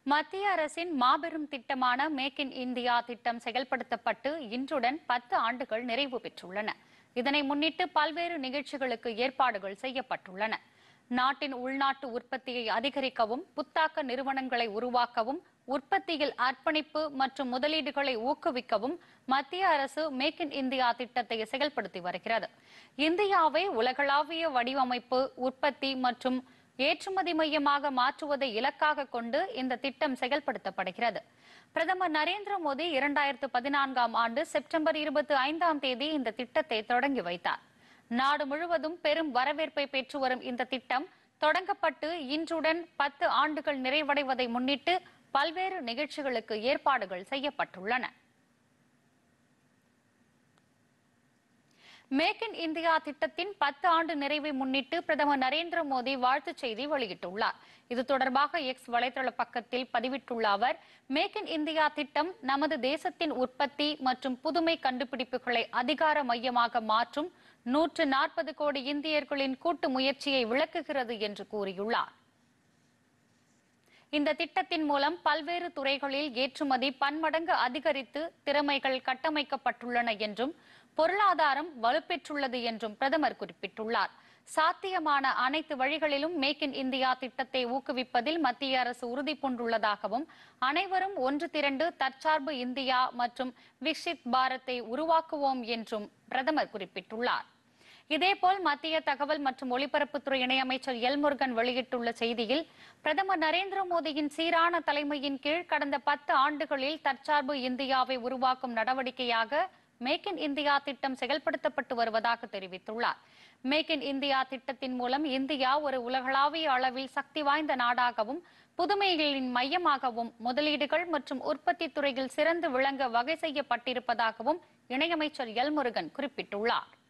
மத்திய அரசின் மாபெரும் திட்டமான மேக் இன் இந்தியா திட்டம் செயல்படுத்தப்பட்டு இன்றுடன் பத்து ஆண்டுகள் நிறைவு பெற்றுள்ளன இதனை முன்னிட்டு பல்வேறு நிகழ்ச்சிகளுக்கு ஏற்பாடுகள் செய்யப்பட்டுள்ளன நாட்டின் உள்நாட்டு உற்பத்தியை அதிகரிக்கவும் புத்தாக்க நிறுவனங்களை உருவாக்கவும் உற்பத்தியில் அர்ப்பணிப்பு மற்றும் முதலீடுகளை ஊக்குவிக்கவும் மத்திய அரசு மேக் இன் இந்தியா திட்டத்தை செயல்படுத்தி வருகிறது இந்தியாவை உலகளாவிய வடிவமைப்பு உற்பத்தி மற்றும் ஏற்றுமதி மையமாக மாற்றுவதை இலக்காக கொண்டு இந்த திட்டம் செயல்படுத்தப்படுகிறது பிரதமர் நரேந்திர மோடி இரண்டாயிரத்து பதினான்காம் ஆண்டு செப்டம்பர் இருபத்தி ஐந்தாம் தேதி இந்த திட்டத்தை தொடங்கி வைத்தார் நாடு முழுவதும் பெரும் வரவேற்பை பெற்று வரும் இந்த திட்டம் தொடங்கப்பட்டு இன்றுடன் பத்து ஆண்டுகள் நிறைவடைவதை முன்னிட்டு பல்வேறு நிகழ்ச்சிகளுக்கு ஏற்பாடுகள் செய்யப்பட்டுள்ளன மேக் இன் இந்தியா திட்டத்தின் பத்து ஆண்டு நிறைவை முன்னிட்டு பிரதமர் நரேந்திர மோடி வாழ்த்துச் செய்தி வெளியிட்டுள்ளார் இது தொடர்பாக எக்ஸ் வலைதள பக்கத்தில் பதிவிட்டுள்ள அவர் மேக் இன் இந்தியா திட்டம் நமது தேசத்தின் உற்பத்தி மற்றும் புதுமை கண்டுபிடிப்புகளை அதிகார மையமாக மாற்றும் நூற்று நாற்பது கோடி இந்தியர்களின் கூட்டு முயற்சியை விளக்குகிறது என்று கூறியுள்ளார் இந்த திட்டத்தின் மூலம் பல்வேறு துறைகளில் ஏற்றுமதி பன்மடங்கு அதிகரித்து திறமைகள் கட்டமைக்கப்பட்டுள்ளன என்றும் பொருளாதாரம் வலுப்பெற்றுள்ளது என்றும் பிரதமர் குறிப்பிட்டுள்ளார் சாத்தியமான அனைத்து வழிகளிலும் மேக் இன் இந்தியா திட்டத்தை ஊக்குவிப்பதில் மத்திய அரசு உறுதி பூண்டுள்ளதாகவும் அனைவரும் ஒன்று திரண்டு தற்சார்பு இந்தியா மற்றும் விக்ஷித் பாரத்தை உருவாக்குவோம் என்றும் பிரதமர் குறிப்பிட்டுள்ளார் இதேபோல் மத்திய தகவல் மற்றும் ஒலிபரப்புத்துறை இணையமைச்சர் எல் முருகன் வெளியிட்டுள்ள செய்தியில் பிரதமர் நரேந்திர மோடியின் சீரான தலைமையின் கீழ் கடந்த பத்து ஆண்டுகளில் தற்சார்பு இந்தியாவை உருவாக்கும் நடவடிக்கையாக மேக் இன் இந்தியா திட்டம் செயல்படுத்தப்பட்டு வருவதாக தெரிவித்துள்ளார் மேக் இன் இந்தியா திட்டத்தின் மூலம் இந்தியா ஒரு உலகளாவிய அளவில் சக்தி வாய்ந்த நாடாகவும் புதுமைகளின் மையமாகவும் முதலீடுகள் மற்றும் உற்பத்தி துறையில் சிறந்து விளங்க வகை செய்யப்பட்டிருப்பதாகவும் இணையமைச்சர் எல் முருகன் குறிப்பிட்டுள்ளார்